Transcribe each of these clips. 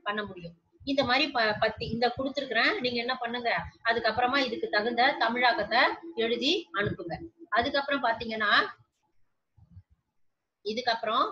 பண்ண முடியும் இந்த மாதிரி ப பத்தி இந்த கொடுத்துருக்குறேன் நீங்க என்ன பண்ணுங்க அதுக்கப்புறமா இதுக்கு தகுந்த தமிழாக்கத்தை எழுதி அனுப்புங்க அதுக்கப்புறம் பாத்தீங்கன்னா இதுக்கப்புறம்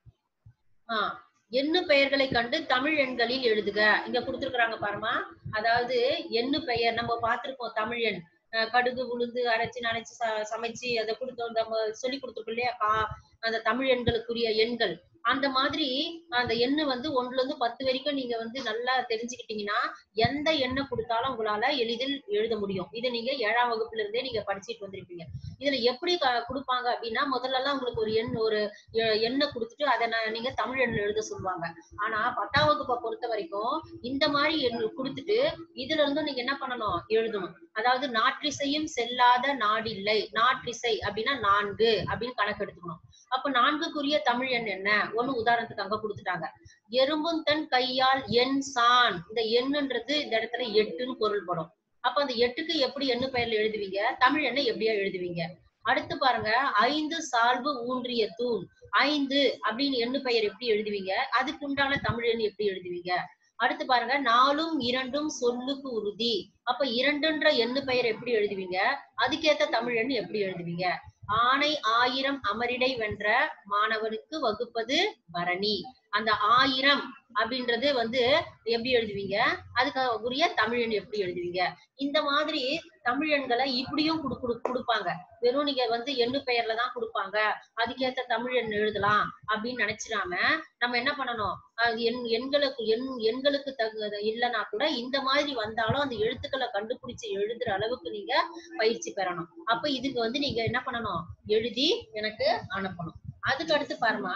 ஆஹ் எண்ணு பெயர்களை கண்டு தமிழ் எண்களில் எழுதுக இங்க கொடுத்துருக்காங்க பாருமா அதாவது எண்ணு பெயர் நம்ம பார்த்திருப்போம் தமிழ் எண் அஹ் கடுகு உளுந்து அரைச்சு நனைச்சு ச- சமைச்சு அதை கொடுத்தோம் நம்ம சொல்லி கொடுத்துருக்கோம் இல்லையா கா அந்த தமிழ் எண்களுக்குரிய எண்கள் அந்த மாதிரி அந்த எண்ணு வந்து ஒண்ணுல இருந்து பத்து வரைக்கும் நீங்க வந்து நல்லா தெரிஞ்சுக்கிட்டீங்கன்னா எந்த எண்ணை கொடுத்தாலும் உங்களால எளிதில் எழுத முடியும் இது நீங்க ஏழாம் வகுப்புல இருந்தே நீங்க படிச்சுட்டு வந்திருப்பீங்க இதுல எப்படி க- கொடுப்பாங்க அப்படின்னா முதல்ல எல்லாம் உங்களுக்கு ஒரு எண் ஒரு எ- எண்ணை கொடுத்துட்டு அதை ந- நீங்க தமிழ் எண் எழுத சொல்லுவாங்க ஆனா பத்தாம் வகுப்பை பொறுத்த வரைக்கும் இந்த மாதிரி எண் கொடுத்துட்டு இதுல இருந்தும் நீங்க என்ன பண்ணணும் எழுதணும் அதாவது நாற்றிசையும் செல்லாத நாடில்லை நாற்றிசை அப்படின்னா நான்கு அப்படின்னு கணக்கு எடுத்துக்கணும் அப்ப நான்குக்குரிய தமிழ் எண் என்ன ஒண்ணு உதாரணத்துக்கு அங்க கொடுத்துட்டாங்க எறும்பும் தன் கையால் எண் சான் இந்த எண்ணுன்றது இந்த இடத்துல எட்டுன்னு பொருள்படும் அப்ப அந்த எட்டுக்கு எப்படி எண்ணு பெயர்ல எழுதுவீங்க தமிழ் எண்ணை எப்படியா எழுதுவீங்க அடுத்து பாருங்க ஐந்து சால்பு ஊன்றிய தூண் ஐந்து அப்படின்னு எண்ணு பெயர் எப்படி எழுதுவீங்க அதுக்கு உண்டான தமிழ் எண் எப்படி எழுதுவீங்க அடுத்து பாருங்க நாலும் இரண்டும் சொல்லுக்கு உறுதி அப்ப இரண்டுன்ற எண்ணு பெயர் எப்படி எழுதுவீங்க அதுக்கேத்த தமிழ் எண் எப்படி எழுதுவீங்க ஆணை ஆயிரம் அமரிடை வென்ற மாணவனுக்கு வகுப்பது பரணி அந்த ஆயிரம் அப்படின்றது வந்து எப்படி எழுதுவீங்க அதுக்கு உரிய தமிழ் எண் எப்படி எழுதுவீங்க இந்த மாதிரி தமிழ் எண்களை இப்படியும் குடு குடு- கொடுப்பாங்க வெறும் நீங்க வந்து எண்ணு பெயர்ல தான் கொடுப்பாங்க அதுக்கேத்த தமிழ் எண் எழுதலாம் அப்படின்னு நினைச்சிடாம நம்ம என்ன பண்ணணும் அது எண் எண்களுக்கு எண் எண்களுக்கு தகு இல்லைன்னா கூட இந்த மாதிரி வந்தாலும் அந்த எழுத்துக்களை கண்டுபிடிச்சு எழுதுற அளவுக்கு நீங்க பயிற்சி பெறணும் அப்ப இதுக்கு வந்து நீங்க என்ன பண்ணணும் எழுதி எனக்கு அனுப்பணும் அதுக்கு அடுத்து பாருமா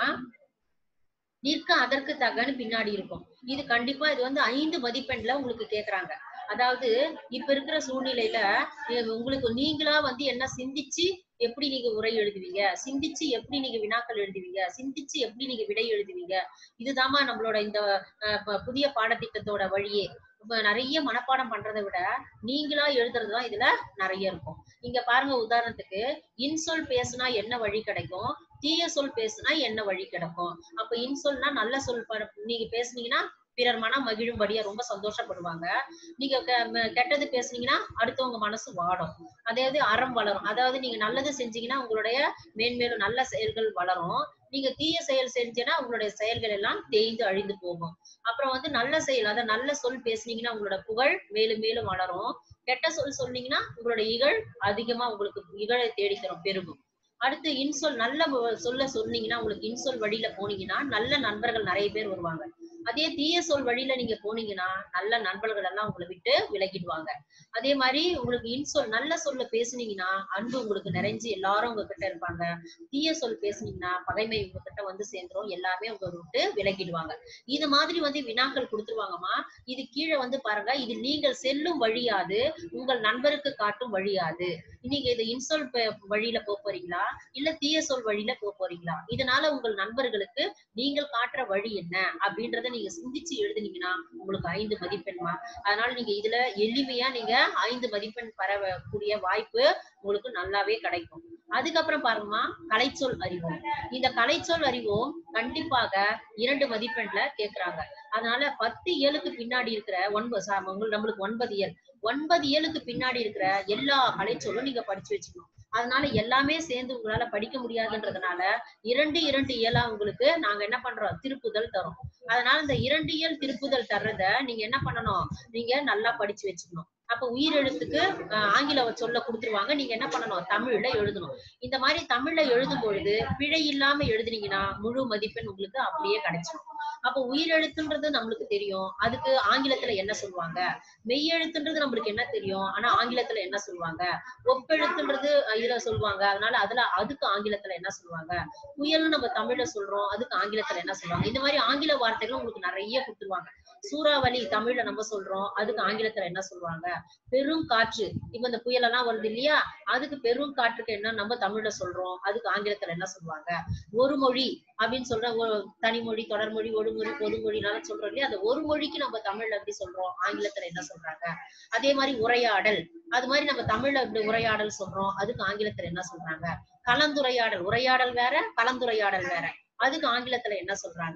நிற்க அதற்கு தகன்னு பின்னாடி இருக்கும் இது கண்டிப்பா இது வந்து ஐந்து மதிப்பெண்ல உங்களுக்கு கேக்குறாங்க அதாவது இப்ப இருக்கிற சூழ்நிலையில இது உங்களுக்கு நீங்களா வந்து என்ன சிந்திச்சு எப்படி நீங்க உரை எழுதுவீங்க சிந்திச்சு எப்படி நீங்க வினாக்கள் எழுதுவீங்க சிந்திச்சு எப்படி நீங்க விடை எழுதுவீங்க இதுதாம்மா நம்மளோட இந்த அஹ், ப- புதிய பாடத்திட்டத்தோட வழியே இப்ப நிறைய மனப்பாடம் பண்றதை விட நீங்களா எழுதுறதுதான் இதுல நிறைய இருக்கும் இங்க பாருங்க உதாரணத்துக்கு இன்சொல் பேசுனா என்ன வழி கிடைக்கும் தீய சொல் பேசுனா என்ன வழி கிடைக்கும் அப்ப இன்சொல்னா நல்ல சொல் ப- நீங்க பேசுனீங்கன்னா பிறர் மனம் மகிழும்படியா ரொம்ப சந்தோஷப்படுவாங்க நீங்க கெ- ம- கெட்டது பேசுனீங்கன்னா அடுத்தவங்க மனசு வாடும் அதாவது அறம் வளரும் அதாவது நீங்க நல்லது செஞ்சீங்கன்னா உங்களுடைய மேன்மேலும் நல்ல செயல்கள் வளரும் நீங்க தீய செயல் செஞ்சீங்கன்னா உங்களுடைய செயல்கள் எல்லாம் தேய்ந்து அழிந்து போகும் அப்புறம் வந்து நல்ல செயல் அதாவது நல்ல சொல் பேசுனீங்கன்னா உங்களோட புகழ் மேலும் மேலும் வளரும் கெட்ட சொல் சொன்னீங்கன்னா உங்களோட இகழ் அதிகமா உங்களுக்கு இகழை தேடி தரும் பெருகும் அடுத்து இன்சொல் நல்ல வ- சொல்ல சொன்னீங்கன்னா உங்களுக்கு இன்சொல் வழியில போனீங்கன்னா நல்ல நண்பர்கள் நிறைய பேர் வருவாங்க அதே தீய சொல் வழியில நீங்க போனீங்கன்னா நல்ல நண்பர்கள் எல்லாம் உங்களை விட்டு விலகிடுவாங்க அதே மாதிரி உங்களுக்கு இன்சொல் நல்ல சொல்ல பேசுனீங்கன்னா அன்பு உங்களுக்கு நிறைஞ்சு எல்லாரும் உங்ககிட்ட இருப்பாங்க தீய சொல் பேசுனீங்கன்னா பகைமை உங்ககிட்ட வந்து சேர்ந்துரும் எல்லாமே உங்க விட்டு விலகிடுவாங்க இது மாதிரி வந்து வினாக்கள் கொடுத்துருவாங்கம்மா இது கீழே வந்து பாருங்க இது நீங்கள் செல்லும் வழியாது உங்கள் நண்பருக்கு காட்டும் வழியாது நீங்க இது இன்சொல் ப- வழியில போக போறீங்களா இல்ல தீய சொல் வழியில போக போறீங்களா இதனால உங்கள் நண்பர்களுக்கு நீங்கள் காட்டுற வழி என்ன அப்படின்றத நீங்க சிந்திச்சு எழுதுனீங்கன்னா உங்களுக்கு ஐந்து மதிப்பெண்மா அதனால நீங்க இதுல எளிமையா நீங்க ஐந்து மதிப்பெண் பெறக்கூடிய வாய்ப்பு உங்களுக்கு நல்லாவே கிடைக்கும் அதுக்கப்புறம் பாருங்கம்மா கலைச்சொல் அறிவோம் இந்த கலைச்சொல் அறிவோம் கண்டிப்பாக இரண்டு மதிப்பெண்ல கேக்குறாங்க அதனால பத்து ஏழுக்கு பின்னாடி இருக்கிற ஒன்பது சா- உங்களுக்கு நம்மளுக்கு ஒன்பது இயல் ஒன்பது ஏழுக்கு பின்னாடி இருக்கிற எல்லா கலைச்சொல்லும் நீங்க படிச்சு வச்சுக்கணும் அதனால எல்லாமே சேர்ந்து உங்களால படிக்க முடியாதுன்றதுனால இரண்டு இரண்டு இயலா உங்களுக்கு நாங்க என்ன பண்றோம் திருப்புதல் தரோம் அதனால இந்த இரண்டு இயல் திருப்புதல் தர்றத நீங்க என்ன பண்ணணும் நீங்க நல்லா படிச்சு வச்சுக்கணும் அப்ப உயிரெழுத்துக்கு அஹ், ஆங்கில சொல்ல கொடுத்துருவாங்க நீங்க என்ன பண்ணணும் தமிழ்ல எழுதணும் இந்த மாதிரி தமிழ்ல எழுதும் பொழுது பிழை இல்லாம எழுதுனீங்கன்னா முழு மதிப்பெண் உங்களுக்கு அப்படியே கிடைச்சிடும் அப்ப உயிரெழுத்துன்றது நம்மளுக்கு தெரியும் அதுக்கு ஆங்கிலத்துல என்ன சொல்லுவாங்க மெய்யெழுத்துன்றது நம்மளுக்கு என்ன தெரியும் ஆனா ஆங்கிலத்துல என்ன சொல்லுவாங்க ஒப்பெழுத்துன்றது அஹ், இதுல சொல்லுவாங்க அதனால அதுல அதுக்கு ஆங்கிலத்துல என்ன சொல்லுவாங்க புயல்னு நம்ம தமிழ்ல சொல்றோம் அதுக்கு ஆங்கிலத்துல என்ன சொல்லுவாங்க இந்த மாதிரி ஆங்கில வார்த்தைகள் உங்களுக்கு நிறைய கொடுத்துருவாங்க சூறாவளி தமிழ்ல நம்ம சொல்றோம் அதுக்கு ஆங்கிலத்துல என்ன சொல்லுவாங்க பெரும் காற்று இப்ப இந்த புயல் எல்லாம் வருது இல்லையா அதுக்கு பெரும் காற்றுக்கு என்ன நம்ம தமிழ்ல சொல்றோம் அதுக்கு ஆங்கிலத்துல என்ன சொல்லுவாங்க ஒரு மொழி அப்படின்னு சொல்ற ஒரு தனிமொழி தொடர்மொழி ஒருமொழி பொதுமொழினால சொல்றோம் இல்லையா அந்த ஒரு மொழிக்கு நம்ம தமிழ்ல எப்படி சொல்றோம் ஆங்கிலத்துல என்ன சொல்றாங்க அதே மாதிரி உரையாடல் அது மாதிரி நம்ம தமிழ்ல இப்படி உரையாடல் சொல்றோம் அதுக்கு ஆங்கிலத்துல என்ன சொல்றாங்க கலந்துரையாடல் உரையாடல் வேற கலந்துரையாடல் வேற அதுக்கு ஆங்கிலத்துல என்ன சொல்றாங்க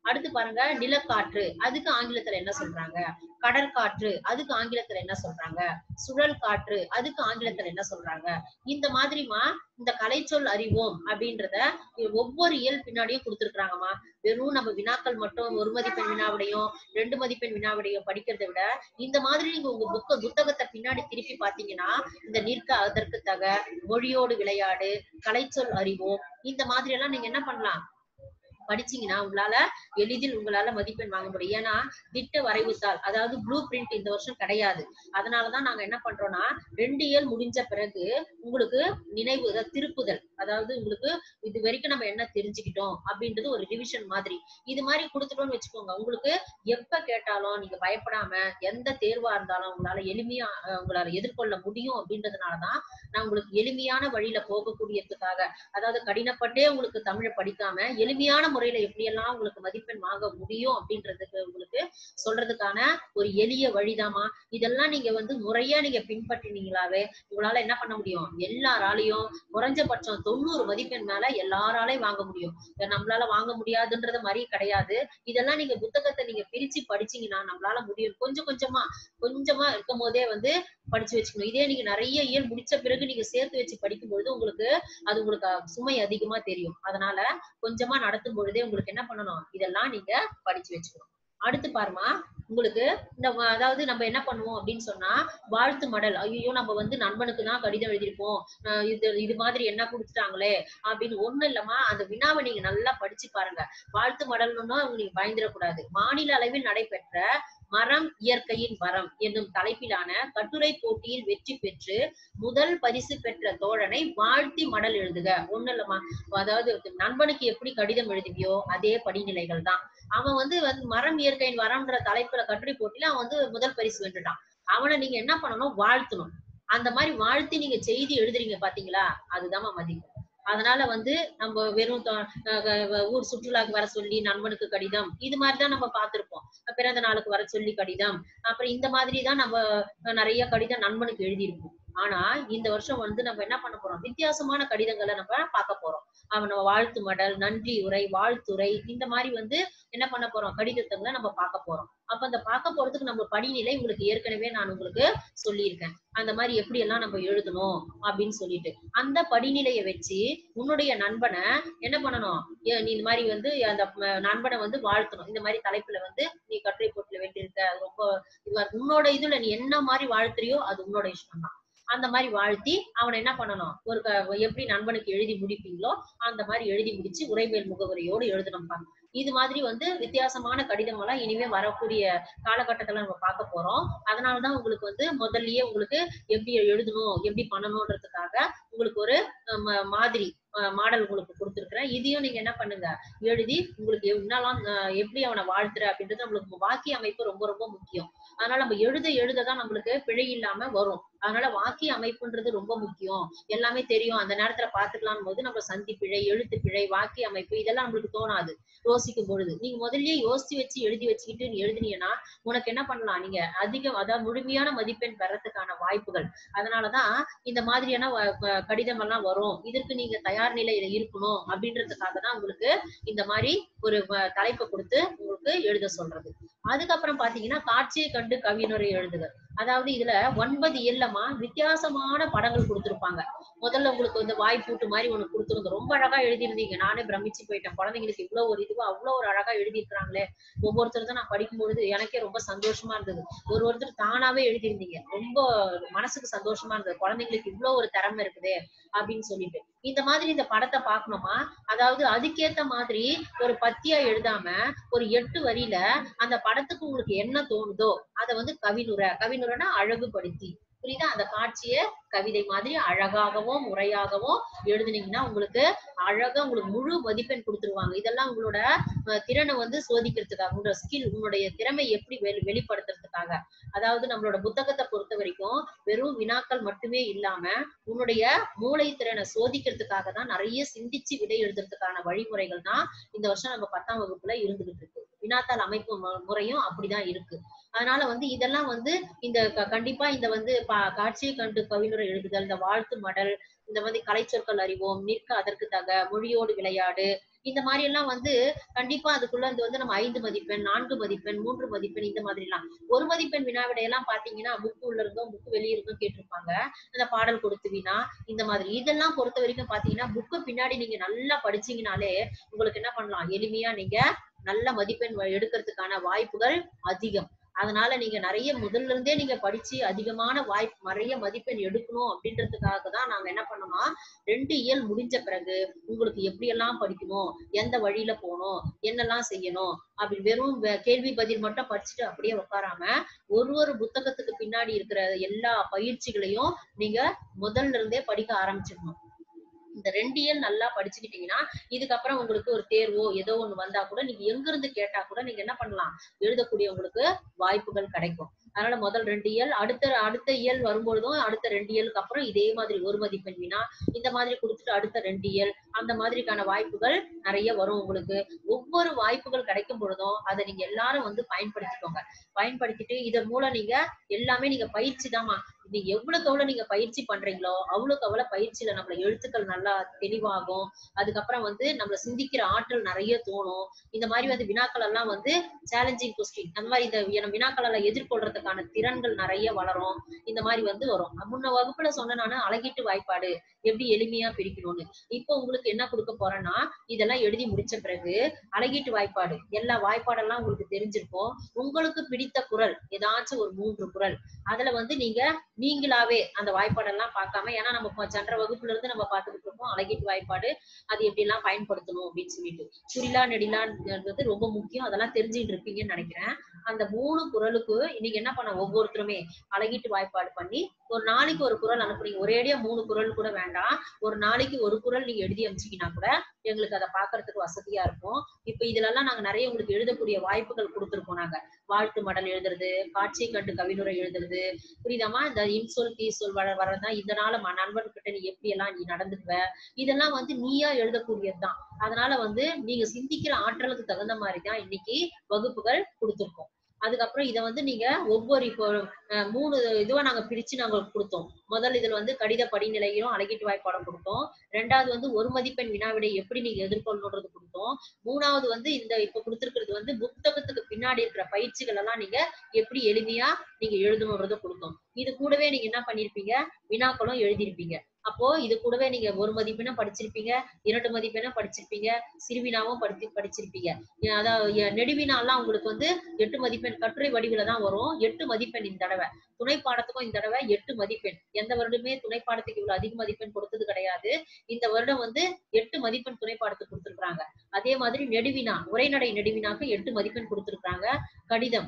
அடுத்து பாருங்க நிலக்காற்று அதுக்கு ஆங்கிலத்துல என்ன சொல்றாங்க கடற்காற்று அதுக்கு ஆங்கிலத்துல என்ன சொல்றாங்க சுழல் காற்று அதுக்கு ஆங்கிலத்துல என்ன சொல்றாங்க இந்த மாதிரிமா இந்த கலைச்சொல் அறிவோம் அப்படின்றத ஒவ்வொரு இயல் பின்னாடியும் கொடுத்துருக்காங்கம்மா வெறும் நம்ம வினாக்கள் மட்டும் ஒரு மதிப்பெண் வினாவிடையும் ரெண்டு மதிப்பெண் வினாவிடையும் படிக்கிறதை விட இந்த மாதிரி நீங்க உங்க புக்க புத்தகத்தை பின்னாடி திருப்பி பாத்தீங்கன்னா இந்த நிற்க அதற்கு தக மொழியோடு விளையாடு கலைச்சொல் அறிவோம் இந்த மாதிரி எல்லாம் நீங்க என்ன பண்ணலாம் படிச்சீங்கன்னா உங்களால எளிதில் உங்களால மதிப்பெண் வாங்க முடியும் ஏன்னா திட்ட வரைவுத்தாள் அதாவது ப்ளூ பிரிண்ட் இந்த வருஷம் கிடையாது அதனாலதான் நாங்க என்ன பண்றோம்னா ரெண்டு இயல் முடிஞ்ச பிறகு உங்களுக்கு நினைவு அதாவது திருப்புதல் அதாவது உங்களுக்கு இது வரைக்கும் நம்ம என்ன தெரிஞ்சுக்கிட்டோம் அப்படின்றது ஒரு ரிவிஷன் மாதிரி இது மாதிரி கொடுத்துட்டோம்னு வச்சுக்கோங்க உங்களுக்கு எப்ப கேட்டாலும் நீங்க பயப்படாம எந்த தேர்வா இருந்தாலும் உங்களால எளிமையா அஹ், உங்களால எதிர்கொள்ள முடியும் அப்படின்றதுனாலதான் நான் உங்களுக்கு எளிமையான வழியில போகக்கூடியதுக்காக அதாவது கடினப்பட்டே உங்களுக்கு தமிழை படிக்காம எளிமையான முறையில எப்படியெல்லாம் உங்களுக்கு மதிப்பெண் வாங்க முடியும் அப்படின்றதுக்கு உங்களுக்கு சொல்றதுக்கான ஒரு எளிய வழிதாம்மா இதெல்லாம் நீங்க வந்து முறையா நீங்க பின்பற்றினீங்களாவே உங்களால என்ன பண்ண முடியும் எல்லாராலையும் குறைஞ்சபட்சம் தொண்ணூறு மதிப்பெண் மேல எல்லாராலையும் வாங்க முடியும் இதை நம்மளால வாங்க முடியாதுன்றது மாதிரி கிடையாது இதெல்லாம் நீங்க புத்தகத்தை நீங்க பிரிச்சு படிச்சீங்கன்னா நம்மளால முடியும் கொஞ்சம் கொஞ்சமா கொஞ்சமா இருக்கும் போதே வந்து படிச்சு வச்சுக்கணும் இதே நீங்க நிறைய இயல் முடிச்ச பிறகு நீங்க சேர்த்து வச்சு படிக்கும் பொழுது உங்களுக்கு அது உங்களுக்கு அஹ், சுமை அதிகமா தெரியும் அதனால கொஞ்சமா நடத்தும் பொழுதே உங்களுக்கு என்ன பண்ணணும் இதெல்லாம் நீங்க படிச்சு வச்சுக்கணும் அடுத்து பாருமா உங்களுக்கு இந்த வ- அதாவது நம்ம என்ன பண்ணுவோம் அப்படின்னு சொன்னா வாழ்த்து மடல் ஐயோ நம்ம வந்து நண்பனுக்கு தான் கடிதம் எழுதியிருப்போம் அஹ் இது இது மாதிரி என்ன கொடுத்துட்டாங்களே அப்படின்னு ஒண்ணு இல்லம்மா அந்த வினாவை நீங்க நல்லா படிச்சு பாருங்க வாழ்த்து மடல்னு நீங்க பயந்துடக்கூடாது மாநில அளவில் நடைபெற்ற மரம் இயற்கையின் வரம் என்னும் தலைப்பிலான கட்டுரை போட்டியில் வெற்றி பெற்று முதல் பரிசு பெற்ற தோழனை வாழ்த்தி மடல் எழுதுக ஒண்ணு இல்லம்மா அதாவது நண்பனுக்கு எப்படி கடிதம் எழுதுவியோ அதே படிநிலைகள் தான் அவன் வந்து வந்து மரம் இயற்கையின் வரம்ன்ற தலைப்புல கட்டுரை போட்டியில அவன் வந்து முதல் பரிசு வென்றுட்டான் அவனை நீங்க என்ன பண்ணணும் வாழ்த்தணும் அந்த மாதிரி வாழ்த்தி நீங்க செய்தி எழுதுறீங்க பாத்தீங்களா அதுதான் மதிப்பு அதனால வந்து நம்ம வெறும் தொ- அஹ் அஹ் ஊர் சுற்றுலாக்கு வர சொல்லி நண்பனுக்கு கடிதம் இது மாதிரி தான் நம்ம பார்த்திருப்போம் பிறந்த நாளுக்கு வர சொல்லி கடிதம் அப்புறம் இந்த மாதிரி தான் நம்ம அஹ் நிறைய கடிதம் நண்பனுக்கு எழுதியிருப்போம் ஆனா இந்த வருஷம் வந்து நம்ம என்ன பண்ண போறோம் வித்தியாசமான கடிதங்களை நம்ம பார்க்க போறோம் அவன் நம்ம வாழ்த்து மடல் நன்றி உரை வாழ்த்துரை இந்த மாதிரி வந்து என்ன பண்ண போறோம் கடிதத்தங்களை நம்ம பார்க்க போறோம் அப்ப அந்த பார்க்க போறதுக்கு நம்ம படிநிலை உங்களுக்கு ஏற்கனவே நான் உங்களுக்கு சொல்லியிருக்கேன் அந்த மாதிரி எப்படி எல்லாம் நம்ம எழுதணும் அப்படின்னு சொல்லிட்டு அந்த படிநிலையை வச்சு உன்னுடைய நண்பனை என்ன பண்ணணும் ஏ, நீ இந்த மாதிரி வந்து அந்த ம- நண்பனை வந்து வாழ்த்தணும் இந்த மாதிரி தலைப்புல வந்து நீ கட்டுரை போட்டுல வெட்டியிருக்க அது ரொம்ப இதுவா இருக்கு. உன்னோட இதுல நீ என்ன மாதிரி வாழ்த்துறியோ அது உன்னோட இஷ்டம் தான் அந்த மாதிரி வாழ்த்தி அவனை என்ன பண்ணணும் ஒரு க- எப்படி நண்பனுக்கு எழுதி முடிப்பீங்களோ அந்த மாதிரி எழுதி முடிச்சு உரைமேல் முகவரியோடு எழுதணும்ப்பா இது மாதிரி வந்து வித்தியாசமான கடிதம் எல்லாம் இனிமே வரக்கூடிய காலகட்டத்துல நம்ம பார்க்க போறோம் அதனாலதான் உங்களுக்கு வந்து முதல்லயே உங்களுக்கு எப்படி எழுதணும் எப்படி பண்ணணும்ன்றதுக்காக உங்களுக்கு ஒரு அஹ், ம- மாதிரி மாடல் உங்களுக்கு கொடுத்துருக்குறேன் இதையும் நீங்க என்ன பண்ணுங்க எழுதி உங்களுக்கு என்னெல்லாம் அஹ், எப்படி அவனை வாழ்த்துற அப்படின்றது நம்மளுக்கு வாக்கிய அமைப்பு ரொம்ப ரொம்ப முக்கியம் அதனால நம்ம எழுத எழுததான் நம்மளுக்கு பிழை இல்லாம வரும் அதனால வாக்கிய அமைப்புன்றது ரொம்ப முக்கியம் எல்லாமே தெரியும் அந்த நேரத்துல பாத்துக்கலாம் போது நம்ம சந்தி பிழை எழுத்து பிழை வாக்கிய அமைப்பு இதெல்லாம் நம்மளுக்கு தோணாது யோசிக்கும் பொழுது நீங்க முதல்லயே யோசிச்சு வச்சு எழுதி வச்சுக்கிட்டு நீ எழுதுனீங்கன்னா உனக்கு என்ன பண்ணலாம் நீங்க அதிகம் அதாவது முழுமையான மதிப்பெண் பெறத்துக்கான வாய்ப்புகள் அதனாலதான் இந்த மாதிரியான வ- வ- கடிதம் எல்லாம் வரும் இதற்கு நீங்க தயார் நிலையில இருக்கணும் அப்படின்றதுக்காக தான் உங்களுக்கு இந்த மாதிரி ஒரு வ- தலைப்பை கொடுத்து உங்களுக்கு எழுத சொல்றது அதுக்கப்புறம் பாத்தீங்கன்னா காட்சியை கண்டு கவினுரை எழுதுக அதாவது இதுல ஒன்பது இல்லமா வித்தியாசமான படங்கள் கொடுத்திருப்பாங்க முதல்ல உங்களுக்கு வந்து வாய்ப்பூட்டு மாதிரி ஒண்ணு கொடுத்துருங்க ரொம்ப அழகா எழுதியிருந்தீங்க நானே பிரமிச்சு போயிட்டேன் குழந்தைங்களுக்கு இவ்வளவு ஒரு இதுவா அவ்வளவு ஒரு அழகா எழுதியிருக்கிறாங்களே ஒவ்வொருத்தரும் தான் நான் படிக்கும்பொழுது எனக்கே ரொம்ப சந்தோஷமா இருந்தது ஒரு ஒருத்தர் தானாவே எழுதியிருந்தீங்க ரொம்ப மனசுக்கு சந்தோஷமா இருந்தது குழந்தைங்களுக்கு இவ்வளவு ஒரு திறமை இருக்குதே அப்படின்னு சொல்லிட்டு இந்த மாதிரி இந்த படத்தை பார்க்கணுமா அதாவது அதுக்கேத்த மாதிரி ஒரு பத்தியா எழுதாம ஒரு எட்டு வரியில அந்த படத்துக்கு உங்களுக்கு என்ன தோணுதோ அதை வந்து கவினுரை கவினுரைனா அழகுபடுத்தி புரியுதா அந்த காட்சியை கவிதை மாதிரி அழகாகவும் முறையாகவும் எழுதுனீங்கன்னா உங்களுக்கு அழகா உங்களுக்கு முழு மதிப்பெண் கொடுத்துருவாங்க இதெல்லாம் உங்களோட அஹ், திறனை வந்து சோதிக்கிறதுக்காக உங்களோட ஸ்கில் உங்களுடைய திறமை எப்படி வெளி- வெளிப்படுத்துறதுக்காக அதாவது நம்மளோட புத்தகத்தை பொறுத்த வரைக்கும் வெறும் வினாக்கள் மட்டுமே இல்லாம உன்னுடைய மூளை திறனை சோதிக்கிறதுக்காக தான் நிறைய சிந்திச்சு விடை எழுதுறதுக்கான வழிமுறைகள் தான் இந்த வருஷம் நம்ம பத்தாம் வகுப்புல இருந்துகிட்டு இருக்கு வினாத்தாள் அமைப்பு மு- முறையும் அப்படிதான் இருக்கு அதனால வந்து இதெல்லாம் வந்து இந்த க- கண்டிப்பா இந்த வந்து பா- காட்சியை கண்டு கவினுரை எழுதுதல் இந்த வாழ்த்து மடல் இந்த மாதிரி கலைச்சொற்கள் அறிவோம் நிற்க அதற்கு தக மொழியோடு விளையாடு இந்த மாதிரி எல்லாம் வந்து கண்டிப்பா அதுக்குள்ள இது வந்து நம்ம ஐந்து மதிப்பெண் நான்கு மதிப்பெண் மூன்று மதிப்பெண் இந்த மாதிரி எல்லாம் ஒரு மதிப்பெண் வினா விடை எல்லாம் பாத்தீங்கன்னா புக்கு உள்ள இருந்தோ புக்கு வெளிய இருந்தோ கேட்டிருப்பாங்க அந்த பாடல் கொடுத்து வினா இந்த மாதிரி இதெல்லாம் பொறுத்த வரைக்கும் பாத்தீங்கன்னா புக்கு பின்னாடி நீங்க நல்லா படிச்சீங்கனாலே உங்களுக்கு என்ன பண்ணலாம் எளிமையா நீங்க நல்ல மதிப்பெண் வ- எடுக்கிறதுக்கான வாய்ப்புகள் அதிகம் அதனால நீங்க நிறைய முதல்ல இருந்தே நீங்க படிச்சு அதிகமான வாய்ப்பு நிறைய மதிப்பெண் எடுக்கணும் அப்படின்றதுக்காக தான் நாங்க என்ன பண்ணோம்னா ரெண்டு இயல் முடிஞ்ச பிறகு உங்களுக்கு எப்படி எல்லாம் படிக்கணும் எந்த வழியில போகணும் என்னெல்லாம் செய்யணும் அப்படி வெறும் வே- கேள்வி பதில் மட்டும் படிச்சுட்டு அப்படியே உட்காராம ஒரு ஒரு புத்தகத்துக்கு பின்னாடி இருக்கிற எல்லா பயிற்சிகளையும் நீங்க முதல்ல இருந்தே படிக்க ஆரம்பிச்சிடணும் இந்த ரெண்டு இயல் நல்லா படிச்சுக்கிட்டீங்கன்னா இதுக்கப்புறம் உங்களுக்கு ஒரு தேர்வோ ஏதோ ஒண்ணு வந்தா கூட நீங்க எங்க இருந்து கேட்டா கூட நீங்க என்ன பண்ணலாம் எழுதக்கூடிய உங்களுக்கு வாய்ப்புகள் கிடைக்கும் அதனால முதல் ரெண்டு இயல் அடுத்த அடுத்த இயல் வரும்பொழுதும் அடுத்த ரெண்டு இயலுக்கு அப்புறம் இதே மாதிரி ஒரு மதிப்பெண் வினா இந்த மாதிரி கொடுத்துட்டு அடுத்த ரெண்டு இயல் அந்த மாதிரிக்கான வாய்ப்புகள் நிறைய வரும் உங்களுக்கு ஒவ்வொரு வாய்ப்புகள் கிடைக்கும் பொழுதும் அதை நீங்க எல்லாரும் வந்து பயன்படுத்திக்கோங்க பயன்படுத்திட்டு இதன் மூலம் நீங்க எல்லாமே நீங்க பயிற்சி தாமா நீங்க எவ்வளவுக்கு எவ்வளவு நீங்க பயிற்சி பண்றீங்களோ அவ்வளவுக்கு அவ்வளவு பயிற்சியில நம்மள எழுத்துக்கள் நல்லா தெளிவாகும் அதுக்கப்புறம் வந்து நம்மள சிந்திக்கிற ஆற்றல் நிறைய தோணும் இந்த மாதிரி வந்து வினாக்கள் எல்லாம் வந்து சேலஞ்சிங் கொஸ்டின் அந்த மாதிரி இந்த வினா- வினாக்கள் எல்லாம் எதிர்கொள்றதுக்கான திறன்கள் நிறைய வளரும் இந்த மாதிரி வந்து வரும் முன்ன வகுப்புல சொன்ன நானு அழகீட்டு வாய்ப்பாடு எப்படி எளிமையா பிரிக்கணும்னு இப்போ உங்களுக்கு என்ன கொடுக்க போறேன்னா இதெல்லாம் எழுதி முடிச்ச பிறகு அழகீட்டு வாய்ப்பாடு எல்லா வாய்ப்பாடெல்லாம் உங்களுக்கு தெரிஞ்சிருக்கும் உங்களுக்கு பிடித்த குரல் ஏதாச்சும் ஒரு மூன்று குரல் அதுல வந்து நீங்க நீங்களாவே அந்த வாய்ப்பாடெல்லாம் பார்க்காம ஏன்னா நம்ம இப்ப சென்ற வகுப்புல இருந்து நம்ம பார்த்துக்கிட்டு இருக்கோம் அழகீட்டு வாய்ப்பாடு அது எப்படி எல்லாம் பயன்படுத்தணும் அப்படின்னு சொல்லிட்டு குறிலா நெடிலான்றது ரொம்ப முக்கியம் அதெல்லாம் தெரிஞ்சுட்டு இருப்பீங்கன்னு நினைக்கிறேன் அந்த மூணு குரலுக்கு இன்னைக்கு என்ன பண்ண ஒவ்வொருத்தருமே அழகீட்டு வாய்ப்பாடு பண்ணி ஒரு நாளைக்கு ஒரு குரல் அனுப்புறீங்க ஒரேடியா மூணு குரல் கூட வேண்டாம் ஒரு நாளைக்கு ஒரு குரல் நீங்க எழுதி அனுப்பிச்சீங்கன்னா கூட எங்களுக்கு அதை பாக்குறதுக்கு வசதியா இருக்கும் இப்ப இதுல எல்லாம் நாங்க நிறைய உங்களுக்கு எழுதக்கூடிய வாய்ப்புகள் கொடுத்திருக்கோம் நாங்க வாழ்த்து மடல் எழுதுறது காட்சி கண்டு கவினுரை எழுதுறது புரியுதாமா இந்த இன்சொல் தீசொல் வர வரதான் இதனால ம- நண்பர்கிட்ட நீ எப்படி எல்லாம் நீ நடந்துக்குவ இதெல்லாம் வந்து நீயா எழுதக்கூடியதுதான் அதனால வந்து நீங்க சிந்திக்கிற ஆற்றலுக்கு தகுந்த மாதிரி தான் இன்னைக்கு வகுப்புகள் கொடுத்திருக்கோம் அதுக்கப்புறம் இதை வந்து நீங்க ஒவ்வொரு இப்போ அஹ், மூணு இதுவா நாங்க பிரிச்சு நாங்க கொடுத்தோம் முதல் இதுல வந்து கடித படிநிலையும் அழகீட்டு வாய்ப்பாடம் கொடுத்தோம் ரெண்டாவது வந்து ஒரு மதிப்பெண் வினாவிடை எப்படி நீங்க எதிர்கொள்ளணுன்றது கொடுத்தோம் மூணாவது வந்து இந்த இப்ப கொடுத்திருக்கிறது வந்து புத்தகத்துக்கு பின்னாடி இருக்கிற பயிற்சிகள் எல்லாம் நீங்க எப்படி எளிமையா நீங்க எழுதணுன்றத கொடுத்தோம் இது கூடவே நீங்க என்ன பண்ணிருப்பீங்க வினாக்களும் எழுதியிருப்பீங்க அப்போ இது கூடவே நீங்க ஒரு மதிப்பெண்ணும் படிச்சிருப்பீங்க இரண்டு மதிப்பெண்ணும் படிச்சிருப்பீங்க சிறுவினாவும் படித்து படிச்சிருப்பீங்க ஏ- அதாவது எ- நெடுவினாலாம் உங்களுக்கு வந்து எட்டு மதிப்பெண் கட்டுரை வடிவில தான் வரும் எட்டு மதிப்பெண் இந்த தடவை துணை பாடத்துக்கும் இந்த தடவை எட்டு மதிப்பெண் எந்த வருடமே துணை பாடத்துக்கு இவ்வளவு அதிக மதிப்பெண் கொடுத்தது கிடையாது இந்த வருடம் வந்து எட்டு மதிப்பெண் துணை பாடத்துக்கு கொடுத்திருக்காங்க அதே மாதிரி நெடுவினா உரைநடை நெடுவினாக்கு எட்டு மதிப்பெண் கொடுத்திருக்காங்க கடிதம்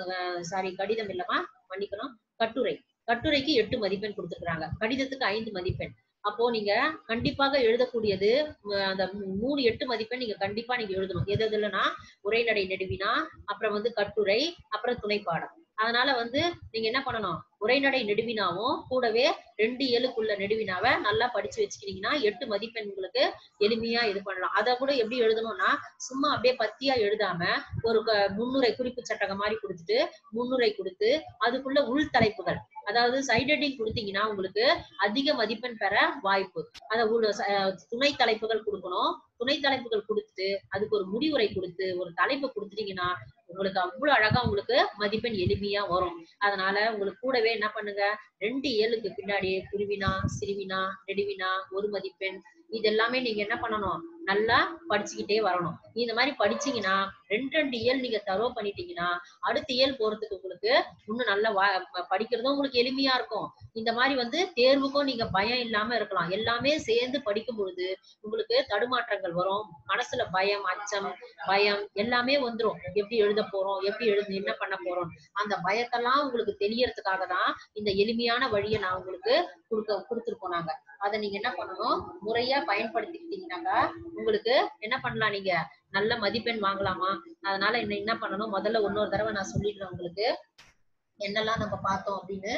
சாரி கடிதம் இல்லமா மன்னிக்கணும் கட்டுரை கட்டுரைக்கு எட்டு மதிப்பெண் கொடுத்திருக்காங்க கடிதத்துக்கு ஐந்து மதிப்பெண் அப்போ நீங்க கண்டிப்பாக எழுதக்கூடியது உம், அந்த மூணு எட்டு மதிப்பெண் நீங்க கண்டிப்பா நீங்க எழுதணும் எது எதுலன்னா உரைநடை நெடுவினா அப்புறம் வந்து கட்டுரை அப்புறம் துணைப்பாடம் அதனால வந்து நீங்க என்ன பண்ணணும் உரைநடை நெடுவினாவும் கூடவே ரெண்டு ஏழுக்குள்ள நெடுவினாவை நல்லா படிச்சு வச்சுக்கிட்டீங்கன்னா எட்டு மதிப்பெண் உங்களுக்கு எளிமையா இது பண்ணலாம் அதை கூட எப்படி எழுதணும்னா சும்மா அப்படியே பத்தியா எழுதாம ஒரு க- முன்னுரை குறிப்பு சட்டகம் மாதிரி கொடுத்துட்டு முன்னுரை கொடுத்து அதுக்குள்ள உள் தலைப்புகள் அதாவது சைட் ஹெட்டிங் கொடுத்தீங்கன்னா உங்களுக்கு அதிக மதிப்பெண் பெற வாய்ப்பு அத உள் ச- அஹ் துணை தலைப்புகள் கொடுக்கணும் துணை தலைப்புகள் கொடுத்து அதுக்கு ஒரு முடிவுரை கொடுத்து ஒரு தலைப்பு கொடுத்துட்டீங்கன்னா உங்களுக்கு அவ்வளவு அழகா உங்களுக்கு மதிப்பெண் எளிமையா வரும் அதனால உங்களுக்கு கூடவே என்ன பண்ணுங்க ரெண்டு ஏழுக்கு பின்னாடி குருவினா சிறுவினா நெடுவினா ஒரு மதிப்பெண் இது எல்லாமே நீங்க என்ன பண்ணணும் நல்லா படிச்சுக்கிட்டே வரணும் இந்த மாதிரி படிச்சீங்கன்னா ரெண்டு ரெண்டு இயல் நீங்க தரோ பண்ணிட்டீங்கன்னா அடுத்த இயல் போறதுக்கு உங்களுக்கு இன்னும் நல்ல வா- ப- படிக்கிறதும் உங்களுக்கு எளிமையா இருக்கும் இந்த மாதிரி வந்து தேர்வுக்கும் நீங்க பயம் இல்லாம இருக்கலாம் எல்லாமே சேர்ந்து படிக்கும் பொழுது உங்களுக்கு தடுமாற்றங்கள் வரும் மனசுல பயம் அச்சம் பயம் எல்லாமே வந்துரும் எப்படி எழுத போறோம் எப்படி எழுது என்ன பண்ண போறோம் அந்த பயத்தெல்லாம் உங்களுக்கு தெரியறதுக்காக தான் இந்த எளிமையான வழியை நான் உங்களுக்கு கொடுக்க கொடுத்துருக்கோம் நாங்க அதை நீங்க என்ன பண்ணணும் முறையா பயன்படுத்திக்கிட்டீங்கன்னாக்கா உங்களுக்கு என்ன பண்ணலாம் நீங்க நல்ல மதிப்பெண் வாங்கலாமா அதனால என்ன என்ன பண்ணணும் முதல்ல இன்னொரு தடவை நான் சொல்லிடுறேன் உங்களுக்கு என்னெல்லாம் நம்ம பார்த்தோம் அப்படின்னு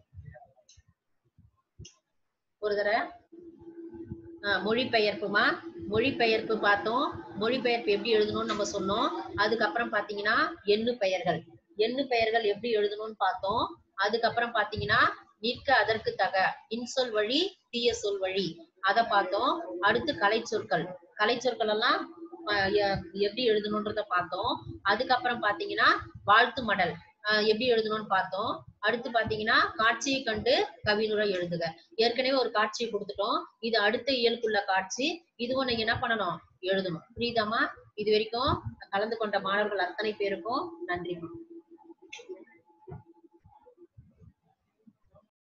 ஒரு தடவை ஆஹ் மொழிபெயர்ப்புமா மொழிபெயர்ப்பு பார்த்தோம் மொழிபெயர்ப்பு எப்படி எழுதணும்னு நம்ம சொன்னோம் அதுக்கப்புறம் பாத்தீங்கன்னா எண்ணு பெயர்கள் எண்ணு பெயர்கள் எப்படி எழுதணும்னு பார்த்தோம் அதுக்கப்புறம் பாத்தீங்கன்னா நிற்க அதற்கு தக இன்சொல் வழி தீய சொல் வழி அத பார்த்தோம் அடுத்து கலை சொற்கள் கலை சொற்கள் எல்லாம் அஹ் எ- எப்படி எழுதணுன்றத பார்த்தோம் அதுக்கப்புறம் பாத்தீங்கன்னா வாழ்த்து மடல் அஹ் எப்படி எழுதணும்னு பார்த்தோம் அடுத்து பாத்தீங்கன்னா காட்சியை கண்டு கவினுரை எழுதுக ஏற்கனவே ஒரு காட்சியை கொடுத்துட்டோம் இது அடுத்த இயலுக்குள்ள காட்சி இதுவும் நீங்க என்ன பண்ணணும் எழுதணும் புரியுதாம்மா இது வரைக்கும் கலந்து கொண்ட மாணவர்கள் அத்தனை பேருக்கும் நன்றிம்மா